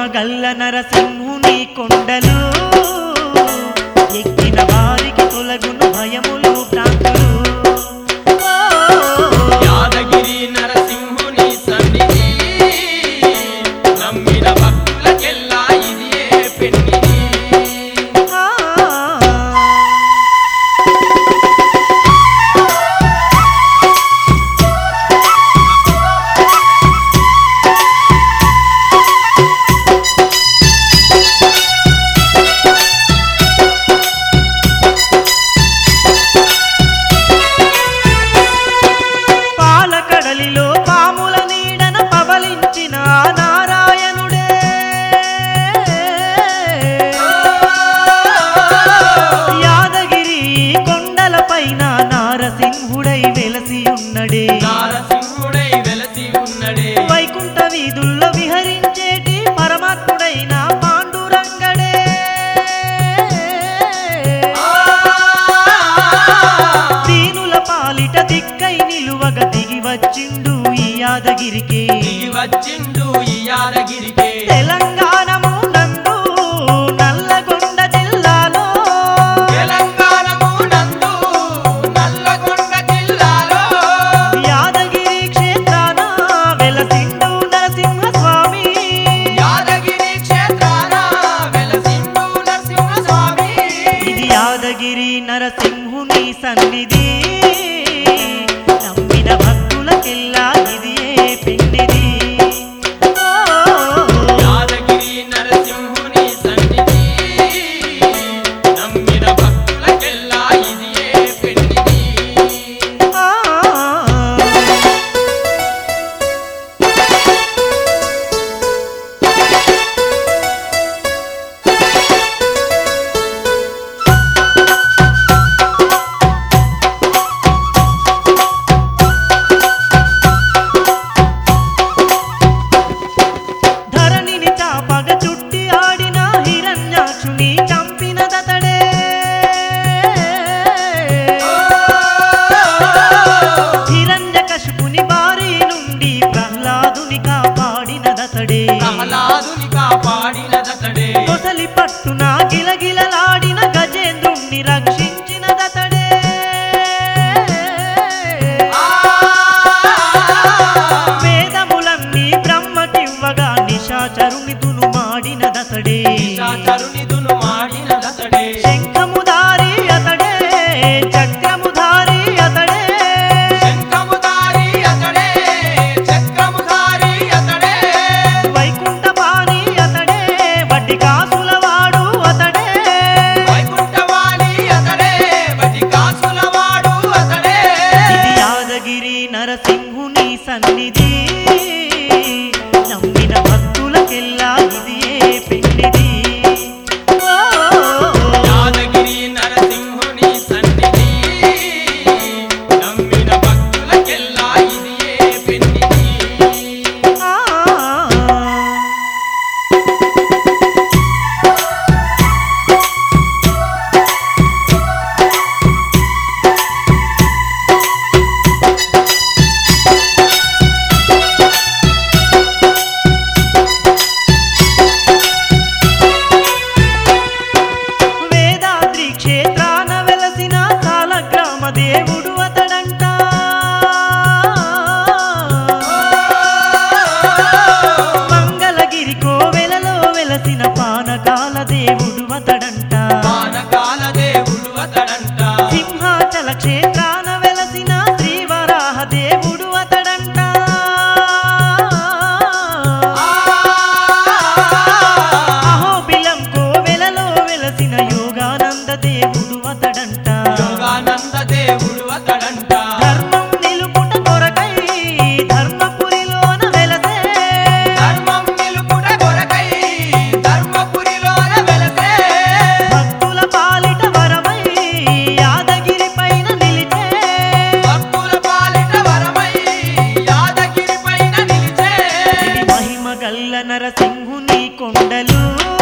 గల్ల నరసింహుని కొండలు ఎక్కిన వారికి తొలగును భయములు భ్రాంతులు ఓ, యాదగిరి నరసింహుని సన్నిధి నమ్మిన భక్తులకెల్లా ఇదియే పెన్నిది ఆ. పాలకడలిలో పాముల నీడన పవలించిన ఆ నారాయణుడే యాదగిరి కొండలపైన నారసింహుడై వెలసి ఉన్నడే నారసింహుడై వెలసి ఉన్నడే వైకుంఠ వీధుల్లో విహరించేటి పరమాత్ముడైన పాండురంగడే దీనుల పాలిట దిక్కై నిలువగ దిగి వచ్చిండు ఈ యాదగిరికి దిగి వచ్చిండు ఈ యాదగిరికే తెలంగాణము నందు నల్లగొండ జిల్లాలో తెలంగాణము నందు నల్లగొండ జిల్లాలో యాదగిరి క్షేత్రాన వెలసిండు నరసింహస్వామి యాదగిరి క్షేత్రాన వెలసిండు నరసింహస్వామి ఇది యాదగిరి నరసింహుని సన్నిధి నమ్మిన భక్తులకెల్లా ఇది ఏ పెన్నిది ఓ, యాదగిరి నరసింహుని సన్నిధి నమ్మిన భక్తులకెల్లా ఇదియే పెన్నిది ఆ. ధరణిని తాపగ చుట్టి ఆడిన హిరణ్యాక్షుని చంపినదతడే హిరణ్యకశిపుని బారి నుండి ప్రహ్లాదుని కాపాడినదతడే ప్రహ్లాదుని కాపాడినదతడే కొసలి పట్టున గిలగిలలాడిన గజేంద్రుణ్ణి రక్షించినదతడే వేదములన్నీ బ్రహ్మకివ్వగా నిశాచరుని దునుమాడినదతడే తరుణిదును మాడినదతడే శంఖముదారి అతడే చక్రముధారి అతడే శంఖముధారి అతడే చక్రముధారి అతడే వైకుంఠపాణి అతడే వడ్డి కాసులవాడు అతడే వైకుంఠవాణి అతడే వటి కాసులవాడు అతడే ఇది యాదగిరి నరసింహుని సన్నిధి నమ్మిన భక్తులకెల్లా ఇది ఏ పెన్నిది ఓ, యాదగిరి నరసింహుని సన్నిధి నమ్మిన భక్తులకెల్లా ఇదియే పెన్నిది ఆ. వేదాద్రి క్షేత్రాన వెలసిన సాలగ్రామ దేవుడు అతడంట మంగళగిరి కోవెలలో వెలసిన పానకాల దేవుడు అతడంట పానకాల దేవుడు అతడంట సింహాచల క్షేత్రాన వెలసిన శ్రీవరాహ దేవుడు అతడంట అహోబిలం కోవెలలో వెలసిన యోగానంద దేవుడు అతడంట యోగానంద దేవుడు అతడంట ధర్మం నిలుపుట కొరకై ధర్మపురిలోన వెలసే ధర్మం నిలుపుట కొరకై ధర్మపురిలోన వెలసే భక్తుల పాలిట వరమై యాదగిరి పైన నిలిచే భక్తుల పాలిట వరమై యాదగిరి పైన నిలిచే ఇది మహిమ గల్ల నరసింహుని కొండలు